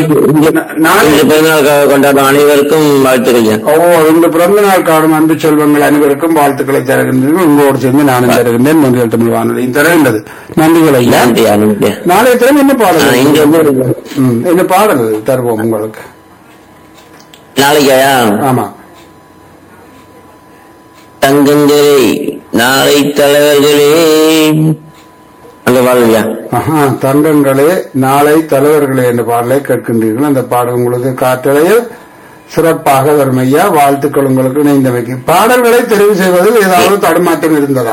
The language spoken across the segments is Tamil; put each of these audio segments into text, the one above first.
நாளை இன்று பிறந்தநாள் கொ- கொண்டாடும் அனைவருக்கும் வாழ்த்துக்கள் ஐயா. ஓ இந்த பிறந்த நாள் காணும் அன்பு செல்வங்கள் அனைவருக்கும் வாழ்த்துக்களை தருகின்றேன் உங்களோடு சேர்ந்து நானும் தருகின்றேன் மொழிகள் தமிழ் வானொலியும் தருகின்றது நன்றிகள் ஐயா நன்றியா நன்றியா நாளைய தினம் என்ன ஆ, பாடல் இங்க வந்து ஒரு- ம், என்ன பாடல் தருவோம் உங்களுக்கு நாளைக்காயா ஆமா தங்கங்களே நாளை தலைவர்களே அந்த பாடலையா ஆஹா, தங்கங்களே நாளை தலைவர்களே என்ற பாடலை கேட்கின்றீர்கள் அந்த பாடல் உங்களுக்கு காற்றலையில் சிறப்பாக வரும் ஐயா வாழ்த்துக்கள் உங்களுக்கு இணைந்தமைக்கு பாடல்களை தெரிவு செய்வதில் ஏதாவது தடுமாற்றம் இருந்ததா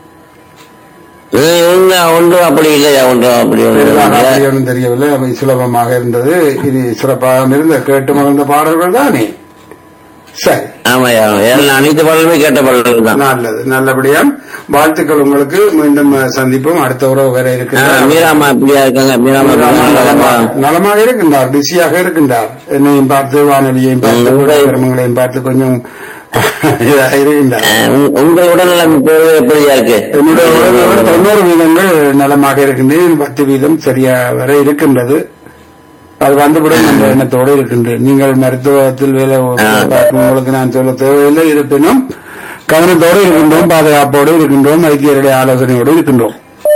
ம், இல்ல, ஒன்றும் அப்படி இல்லையா ஒன்றும் அப்படி ஒன்றும் பெரிதாக இல்லை. அப்படி ஒன்றும் தெரியவில்லை அவை சுலபமாக இருந்தது இது சிறப்பாக இருந்த கேட்டு மகிழ்ந்த பாடல்கள் தானே சரி ஆமாய்யா எல்லாம் அனைத்து பாடலுமே கேட்ட பாடல்கள் தான் நல்லது நல்லபடியா வாழ்த்துக்கள் உங்களுக்கு மீண்டும் அஹ், சந்திப்போம் அடுத்த உறவு வர ஆ, இருக்கிறார் மீராமா இப்படியா இருக்காங்க மீராமா நலமா? நலமாக இருக்கின்றார் பிஸியாக இருக்கின்றார் என்னையும் பார்த்து வானொலியையும் பார்த்து ம். கிரமங்களையும் பார்த்து கொஞ்சம் இதாக இருக்கின்றார் ஆ, உங்க- உங்க உடல்நலம் இப்போது எப்படியா இருக்கு என்னுடைய உறவுகளோடு தொண்ணூறு வீதங்கள் நலமாக இருக்கின்றேன் பத்து வீதம் சரியா வர இருக்கின்றது அது வந்துவிடும் என்ற எண்ணத்தோடு இருக்கின்றேன் நீங்கள் மருத்துவத்தில் வேலை பார்க்கும் உங்களுக்கு நான் சொல்ல தேவையில்லை இருப்பினும் கவனத்தோடு இருக்கின்றோம் பாதுகாப்போடு இருக்கின்றோம் வைத்தியருடைய ஆலோசனையோடு இருக்கின்றோம்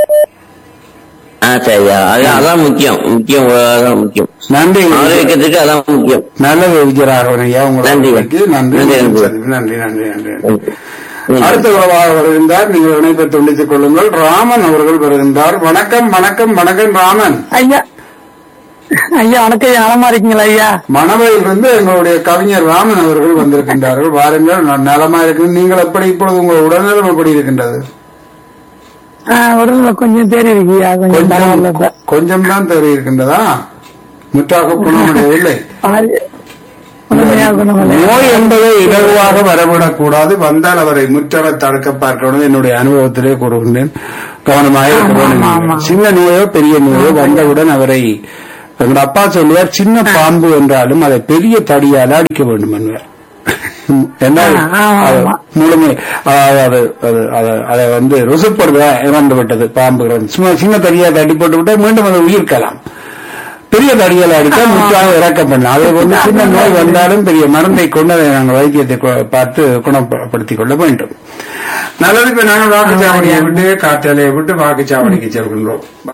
ஆ சரியா அது அதான் முக்கியம் முக்கியம் அதான் முக்கியம் நன்றி ஆரோக்கியத்துக்கு அதான் முக்கியம் நல்லது விஜயராகவன் ஐயா நன்றி. உங்களுக்கு நன்றி நன்றி, நன்றி. நன்றி நன்றி நன்றி ம். அடுத்த உறவாக வருகின்றார் நீங்கள் இணைப்பை துண்டித்துக் கொள்ளுங்கள் ராமன் அவர்கள் வருகின்றார் வணக்கம் வணக்கம் வணக்கம் ராமன் ஐயா ஐயா வணக்கம் ஐயா நலமா இருக்கீங்களா ஐயா மணவையிலிருந்து எங்களுடைய கவிஞர் ராமன் அவர்கள் வந்திருக்கின்றார்கள் வாருங்கள் நான் நலமா இருக்கு நீங்கள் எப்படி இப்பொழுது உங்கள் உடல்நலம் எப்படி இருக்கின்றது ஆ, உடல்ல கொஞ்சம் தேறி இருக்கியா கொஞ்சம் பரவாயில்ல இப்ப. கொஞ்சம் கொஞ்சம் தான் தேறி இருக்கின்றதா முற்றாக குணமடையவில்லை பாதி உடனடியா குணமடைய. நோய் என்பதை இலகுவாக வரவிடக்கூடாது வந்தால் அவரை முற்றாக தடுக்க பார்க்கணும் என்னுடைய அனுபவத்திலே கூறுகின்றேன் கவனமாக இருக்க ஆமா, வேண்டும் ஆமா. சின்ன நோயோ பெரிய நோயோ வந்தவுடன் அவரை எங்க அப்பா சொல்லுவார் சின்ன பாம்பு என்றாலும் அதை பெரிய தடியால அடிக்க வேண்டும் என்பார் என்ன ஆ, ஆமா, அது ஆமா. முழுமை அதாவது அது அது அது- அதை வந்து ருசுப்படுத இறந்து விட்டது பாம்புகள் சும்மா சின்ன தடியா தட்டி போட்டு விட்டா மீண்டும் அதை உயிர்க்கலாம் பெரிய தடிகளை அடித்தா முற்றாக இறக்க பண்ணலாம் அதே போன்று சின்ன நோய் வந்தாலும் பெரிய மருந்தை கொண்டு அதை நாங்கள் வைத்தியத்தை கொ- பார்த்து குணப்படுத்திக் கொள்ள வேண்டும் நல்லது இப்ப நாங்கள் வாக்குச்சாவடியை விட்டு காற்றாலையை விட்டு வாக்குச்சாவடிக்கு செல்கின்றோம்